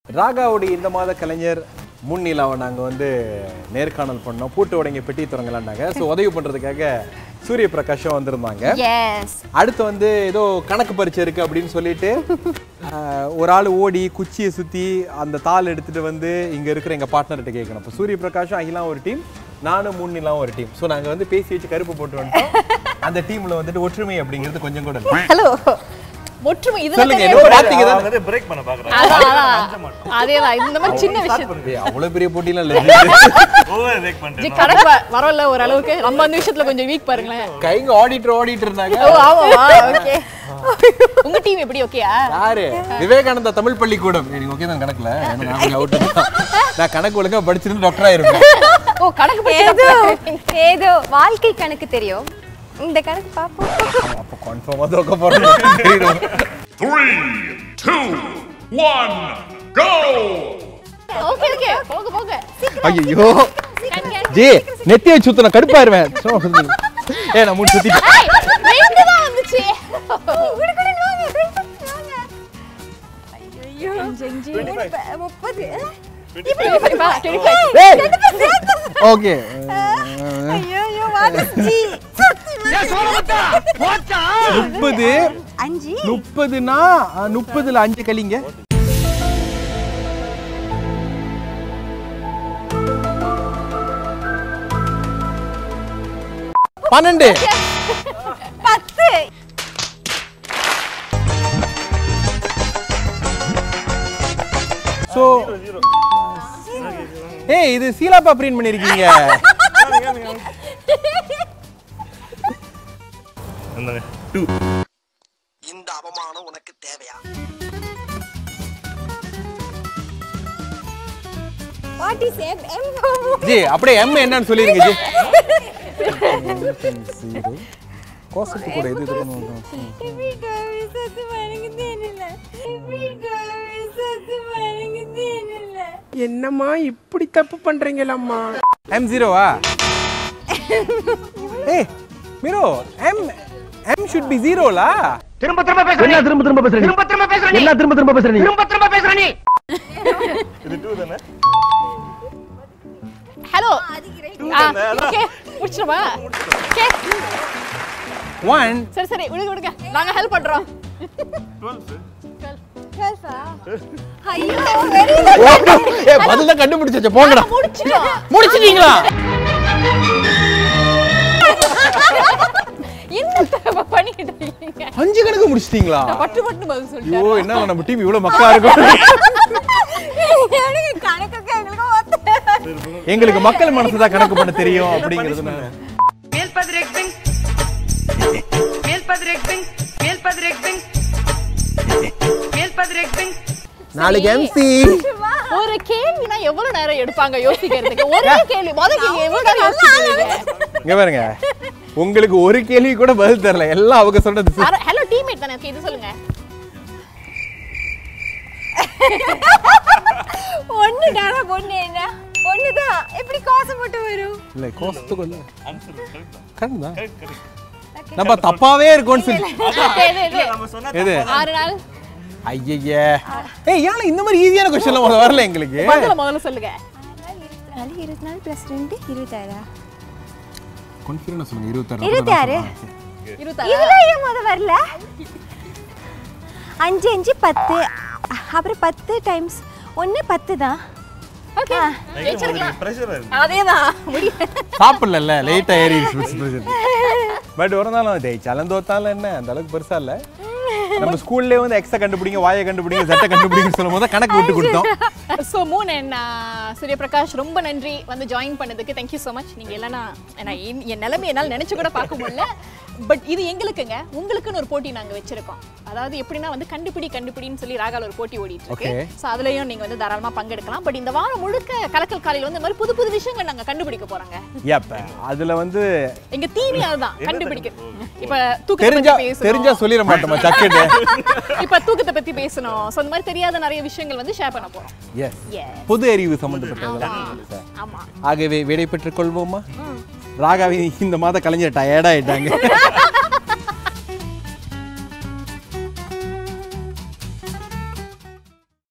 ராகாவுடைய இந்த மாத கலைஞர் முன்னிலாவை நாங்கள் வந்து நேர்காணல் பண்ணோம் பூட்டு உடங்கி பெட்டி தொடங்கலான்னாங்க ஸோ உதவி பண்ணுறதுக்காக சூரிய பிரகாஷம் வந்திருந்தாங்க எஸ் அடுத்து வந்து ஏதோ கணக்கு பரீட்சை இருக்கு அப்படின்னு சொல்லிட்டு ஆஹ், ஒரு ஆள் ஓடி குச்சியை சுற்றி அந்த தாள் எடுத்துட்டு வந்து இங்கே இருக்கிற எங்கள் பார்ட்னர்கிட்ட கேட்கணும் இப்போ சூரிய பிரகாஷும் அகிலாம் ஒரு டீம் நானும் முன்னிலாம் ஒரு டீம் ஸோ நாங்கள் வந்து பேசி வச்சு கருப்பு போட்டு வந்துட்டோம் அந்த டீமில் வந்துட்டு ஒற்றுமை அப்படிங்கிறது கொஞ்சம் கூட இல்லை ஹலோ ஒற்றுமை இது சொல்லுங்க ஏதோ பார்த்தீங்க அவங்க வந்து பிரேக் பண்ண பாக்குறாங்க அதேதான் இந்த மாதிரி சின்ன விஷயம் ஏய், அவ்வளவு பெரிய போட்டிலாம் இல்லை ஓவர் பிரேக் பண்றேன் ஜி கணக்கு வ- வரல ஒரு அளவுக்கு நம்ம அந்த விஷயத்துல கொஞ்சம் வீக் பாருங்களேன் கைங்க ஆடிட்டர் ஆடிட்டு இருந்தாங்க ஓ ஆமாவா ஓகே உங்க டீம் எப்படி ஓகேயா யாரு விவேகானந்தா தமிழ் பள்ளிக்கூடம் ஏய், நீங்க ஓகே தான் கணக்குல ஏன்னா நான் கொஞ்சம் out தான். நான் கணக்கு ஒழுங்கா படிச்சிருந்து டாக்டர் ஆயிருப்பேன் ஓ கணக்கு ஏதோ பத்தி ஏதோ வாழ்க்கை கணக்கு தெரியும் இந்த கணக்கு பாப்போம் அப்போ கன்ஃபார்மா தோக்க போறேன் Three, two, one, go! Okay okay போங்க போங்க ஐயோ ஜி நெத்தியை சுத்தன கடுப்பாயிருவேன் சும்மா சொல்லுங்க. ஏய் நான் மூணு சுத்தி ஏய், ரெண்டு தான் வந்துச்சு முப்பது இப்ப, இப்ப, 25. ஏய் ஓகே ஐயோ ஐயோ வாடிச்சி முப்பது அஞ்சு முப்பதுனா அஹ், முப்பதுல அஞ்சு கழிங்க பன்னெண்டு பத்து ஸோ ஏய் இது சீலாப்பா பிரிண்ட் பண்ணிருக்கீங்க இந்தாங்க டூ இந்த அவமானம் உனக்கு தேவையா what is M M G அப்படியே எம் என்னன்னு சொல்லிருங்க ஜி கோசத்து கூட எது இது பண்ணுவோம் சத்து மடங்கு தேனில்ல சத்து மடங்கு தேனில்ல என்னம்மா இப்படி தப்பு பண்றீங்களம்மா எம் ஜீரோவா ஏய் மிரோ எம் எம் ஷுட் பி ஜீரோலா திரும்ப திரும்ப பேசுற என்ன திரும்ப திரும்ப பேசுற திரும்ப திரும்ப பேசுற என்ன திரும்ப திரும்ப பேசுற நீ திரும்ப திரும்ப பேசுற நீ இது டூ தானே ஹலோ தானே, அதான். ஓகே முடிச்சிருமா ஓகே ஒன் சரி சரி விடுங்க விடுங்க நாங்க ஹெல்ப் பண்றோம் ஐயோ வெரி ஏ பதில் தான் கண்டுபிடிச்சே போங்கடா முடிச்சிட்டோம் முடிச்சிட்டீங்களா என்ன தப்பு பண்ணிட்டு இருக்கீங்க அஞ்சு கணக்கு முடிச்சிட்டீங்களா பட்டு பட்டு பதில் சொல்லிட்டு ஐயோ என்ன நம்ம டீம் இவ்வளவு மக்கா இருக்கும் எனக்கு கணக்குக்கு எங்களுக்கு ஒத்து எங்களுக்கு மக்கள் மனசு தான் கணக்கு பண்ண தெரியும் அப்படிங்கிறது நான் நாளைக்கு எம்சி ஒரு கேள்வினா எவ்வளவு நேரம் எடுப்பாங்க யோசிக்கிறதுக்கு ஒரே கேள்வி முதல்ல நீங்க எவ்வளவு நேரம் யோசிக்கிறீங்க இங்க பாருங்க உங்களுக்கு ஒரு கேள்வி கூட பதில் தெரியல எல்லாம் அவங்க சொல்றது ஹலோ டீம்மேட் தானே ஓகே இது சொல்லுங்க ஒண்ணுதானா பொண்ணு என்ன ஒண்ணுதான் எப்படி கோசம் மட்டும் வரும் இல்ல கோசத்துக்கு இல்ல கரெக்ட் தான் நம்ம தப்பாவே இருக்கோம்னு சொல்லி ஓகே, இது இது நம்ம சொன்ன எது ஆறு நாள் ஐயய்யே ஏய் ஏன் இந்த மாதிரி ஈஸியான கொஸ்டின்ல முதல்ல வரல எங்களுக்கு பதில முதல்ல சொல்லுங்க நாலு இருபத்தி நாலு பிளஸ் ரெண்டு இருபத்தாறா கான்ஃபிடன்ஸ் சொல்லுங்க இருபத்தாறு இருபத்தி ஆறு இருபத்தாறு இதுல ஏன் முத வரல அஞ்சு அஞ்சு பத்து அப்புறம் பத்து டைம்ஸ் ஒன்று பத்து தான் ஓகே ப்ரெஷர் இருக்கு அதேதான் முடியல சாப்பிடல லேட்டா ஏறி பட் ஒரு நாளும் ஜெயிச்சாலும் தோத்தாலும் என்ன அந்த அளவுக்கு பெருசா இல்ல நம்ம ஸ்கூல்லே வந்து எக்ஸ கண்டுபிடிங்க வாயை கண்டுபிடிங்க ஜெட்டை கண்டுபிடிங்க சொல்லும் போது கணக்கு விட்டு கொடுத்தோம் ஸோ மூணு என்ன சூரியபிரகாஷ் ரொம்ப நன்றி வந்து ஜாயின் பண்ணதுக்கு தேங்க்யூ ஸோ மச் நீங்கள் இல்லைன்னா நான் என் என் நிலைமை என்னால் நினச்சி கூட பார்க்க முடியல பட் இது எங்களுக்குங்க உங்களுக்குன்னு ஒரு போட்டி நாங்கள் வச்சிருக்கோம் அதாவது எப்படின்னா வந்து கண்டுபிடி கண்டுபிடின்னு சொல்லி ராகால ஒரு போட்டி ஓடிட்டு இருக்கு Okay. ஸோ அதுலயும் நீங்கள் வந்து தாராளமாக பங்கெடுக்கலாம் பட் இந்த வாரம் முழுக்க கலக்கல் காலையில் வந்து இந்த மாதிரி புது புது விஷயங்கள் நாங்கள் கண்டுபிடிக்க போறாங்க ஏப்ப அதுல வந்து எங்க தீனி அதுதான் கண்டுபிடிக்க இப்ப தூக்கத்தை தெரிஞ்சா பத்தி பேசணும் தெரிஞ்சா சொல்லிட மாட்டோமா சக்கெட்டு இப்ப தூக்கத்தை பத்தி பேசணும் ஸோ இந்த மாதிரி தெரியாத நிறைய விஷயங்கள் வந்து ஷேர் பண்ண போறோம் எஸ் Yes. பொது அறிவு சம்பந்தப்பட்டதெல்லாம் ஆமா ஆகவே விடை பெற்றுக் கொள்வோமா ராகாவி இந்த மாத கலைஞர் டயர்டாயிட்டாங்க